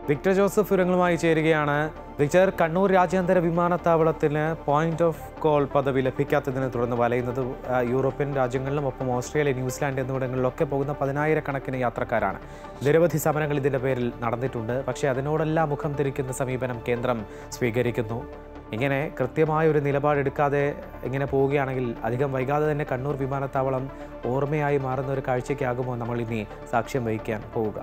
Victor Joseph വിവരങ്ങളുമായി ചേരുകയാണ് Victor Kannur രാജ്യാന്തര വിമാനത്താവളത്തിന് പോയിന്റ് ഓഫ് കോൾ പദവി ലഭിക്കാത്തതിനെ തുടർന്ന് വലയുന്നത് ആ, യൂറോപ്യൻ രാജ്യങ്ങളിലും ഒപ്പം ഓസ്ട്രേലിയ ന്യൂസിലാൻഡ് എന്നിവിടങ്ങളിലൊക്കെ പോകുന്ന പതിനായിരക്കണക്കിന് യാത്രക്കാരാണ് നിരവധി സമരങ്ങൾ ഇതിൻ്റെ പേരിൽ നടന്നിട്ടുണ്ട് പക്ഷേ അതിനോടെല്ലാം മുഖം തിരിക്കുന്ന സമീപനം കേന്ദ്രം സ്വീകരിക്കുന്നു ഇങ്ങനെ കൃത്യമായ ഒരു നിലപാടെടുക്കാതെ ഇങ്ങനെ പോവുകയാണെങ്കിൽ അധികം വൈകാതെ തന്നെ കണ്ണൂർ വിമാനത്താവളം ഓർമ്മയായി മാറുന്ന ഒരു കാഴ്ചയ്ക്കാകുമോ നമ്മൾ ഇനി സാക്ഷ്യം വഹിക്കാൻ പോവുക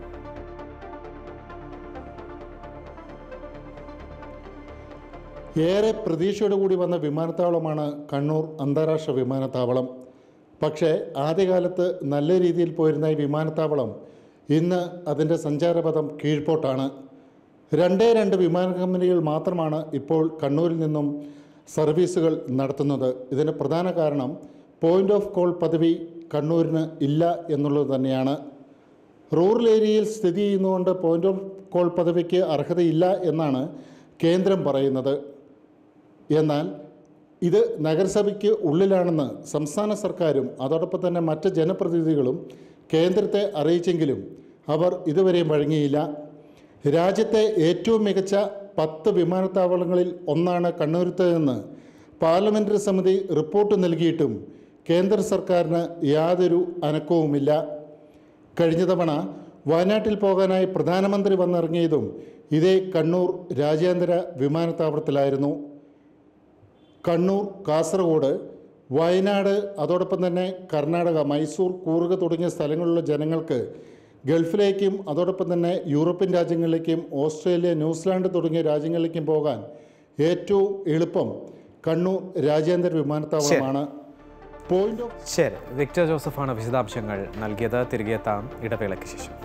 ഏറെ പ്രതീക്ഷയോടു കൂടി വന്ന വിമാനത്താവളമാണ് കണ്ണൂർ അന്താരാഷ്ട്ര വിമാനത്താവളം പക്ഷേ ആദ്യകാലത്ത് നല്ല രീതിയിൽ പോയിരുന്ന ഈ വിമാനത്താവളം ഇന്ന് അതിൻ്റെ സഞ്ചാരപഥം കീഴ്പോട്ടാണ് രണ്ടേ രണ്ട് വിമാന കമ്പനികൾ മാത്രമാണ് ഇപ്പോൾ കണ്ണൂരിൽ നിന്നും സർവീസുകൾ നടത്തുന്നത് ഇതിന് പ്രധാന കാരണം പോയിന്റ് ഓഫ് കോൾ പദവി കണ്ണൂരിന് ഇല്ല എന്നുള്ളത് തന്നെയാണ് റൂറൽ ഏരിയയിൽ സ്ഥിതി ചെയ്യുന്നതുകൊണ്ട് പോയിന്റ് ഓഫ് കോൾ പദവിക്ക് അർഹതയില്ല എന്നാണ് കേന്ദ്രം പറയുന്നത് എന്നാൽ ഇത് നഗരസഭയ്ക്ക് ഉള്ളിലാണെന്ന് സംസ്ഥാന സർക്കാരും അതോടൊപ്പം തന്നെ മറ്റ് ജനപ്രതിനിധികളും കേന്ദ്രത്തെ അറിയിച്ചെങ്കിലും അവർ ഇതുവരെയും വഴങ്ങിയില്ല രാജ്യത്തെ ഏറ്റവും മികച്ച പത്ത് വിമാനത്താവളങ്ങളിൽ ഒന്നാണ് കണ്ണൂരത്തേതെന്ന് പാർലമെൻ്ററി സമിതി റിപ്പോർട്ട് നൽകിയിട്ടും കേന്ദ്ര സർക്കാരിന് യാതൊരു അനക്കവുമില്ല കഴിഞ്ഞ തവണ വയനാട്ടിൽ പോകാനായി പ്രധാനമന്ത്രി വന്നിറങ്ങിയതും ഇതേ കണ്ണൂർ രാജ്യാന്തര വിമാനത്താവളത്തിലായിരുന്നു കണ്ണൂർ കാസർഗോഡ് വയനാട് അതോടൊപ്പം തന്നെ കർണാടക മൈസൂർ കൂറുക തുടങ്ങിയ സ്ഥലങ്ങളിലുള്ള ജനങ്ങൾക്ക് ഗൾഫിലേക്കും അതോടൊപ്പം തന്നെ യൂറോപ്യൻ രാജ്യങ്ങളിലേക്കും ഓസ്ട്രേലിയ ന്യൂസിലാൻഡ് തുടങ്ങിയ രാജ്യങ്ങളിലേക്കും പോകാൻ ഏറ്റവും എളുപ്പം കണ്ണൂർ രാജ്യാന്തര വിമാനത്താവളമാണ് പോയിന്റ് ഓഫ് ശരി വിക്ടർ ജോസഫാണ് വിശദാംശങ്ങൾ നൽകിയത് തിരികെ എത്താം ഇടവേളയ്ക്ക് ശേഷം